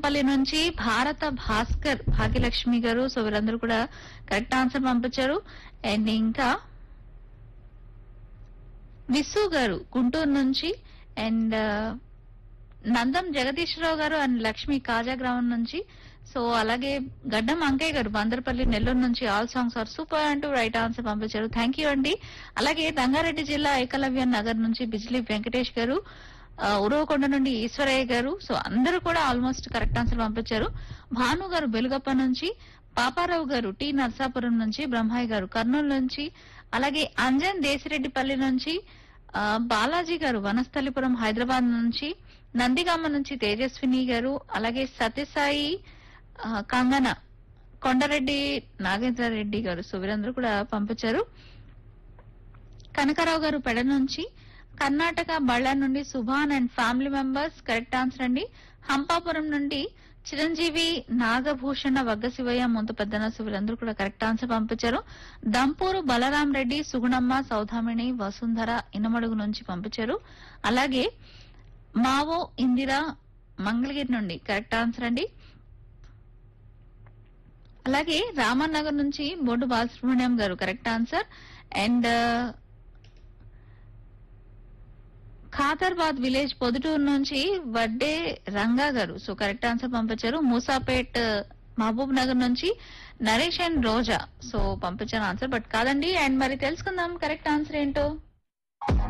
చింతపల్లి నుంచి భారత భాస్కర్ భాగ్యలక్ష్మి గారు సో వీరందరూ కూడా కరెక్ట్ ఆన్సర్ పంపించారు అండ్ ఇంకా విసు గారు గుంటూరు నుంచి అండ్ నందం జగదీశ్వరరావు గారు అండ్ లక్ష్మి కాజా గ్రామం నుంచి సో అలాగే గడ్డం అంకయ్య గారు బందరపల్లి నెల్లూరు నుంచి ఆల్ సాంగ్స్ ఆర్ సూపర్ అంటూ రైట్ ఆన్సర్ పంపించారు థ్యాంక్ యూ అండి అలాగే రంగారెడ్డి జిల్లా ఏకలవ్య నగర్ నుంచి బిజ్లీ వెంకటేష్ గారు ఆ, ఉరవకొండ నుండి ఈశ్వరయ్య గారు సో అందరూ కూడా ఆల్మోస్ట్ కరెక్ట్ ఆన్సర్ పంపించారు భాను గారు బెలుగప్ప నుంచి పాపారావు గారు టి నర్సాపురం నుంచి బ్రహ్మయ్య గారు కర్నూలు నుంచి అలాగే అంజన్ దేశిరెడ్డిపల్లి నుంచి ఆ, బాలాజీ గారు వనస్థలిపురం హైదరాబాద్ నుంచి నందిగామ నుంచి తేజస్విని గారు అలాగే సత్యసాయి ఆ, కంగన కొండరెడ్డి నాగేంద్ర రెడ్డి గారు సో వీరందరూ కూడా పంపించారు కనకారావు గారు పెడ నుంచి కర్ణాటక బళ్ళ నుండి Subhan and family members correct answer అండి హంపాపురం నుండి చిరంజీవి నాగభూషణ వగ్గశివయ్య ముందు పెద్దన వీళ్ళందరూ కూడా కరెక్ట్ ఆన్సర్ పంపించారు దంపూరు బలరాం రెడ్డి సుగుణమ్మ సౌధామిణి వసుంధర ఇనమడుగు నుంచి పంపించారు అలాగే మావో ఇందిరా మంగళగిరి నుండి కరెక్ట్ ఆన్సర్ అండి అలాగే రామన్ నగర్ నుంచి బొడ్డు బాలసుబ్రహ్మణ్యం గారు correct answer and Khadarbad village Poduturu నుంచి వడ్డే రంగా గారు సో కరెక్ట్ ఆన్సర్ పంపించారు మూసాపేట్ మహబూబ్ నగర్ నుంచి నరేష్ అండ్ రోజా సో పంపించాను ఆన్సర్ బట్ కాదండి అండ్ మరి తెలుసుకుందాం కరెక్ట్ ఆన్సర్ ఏంటో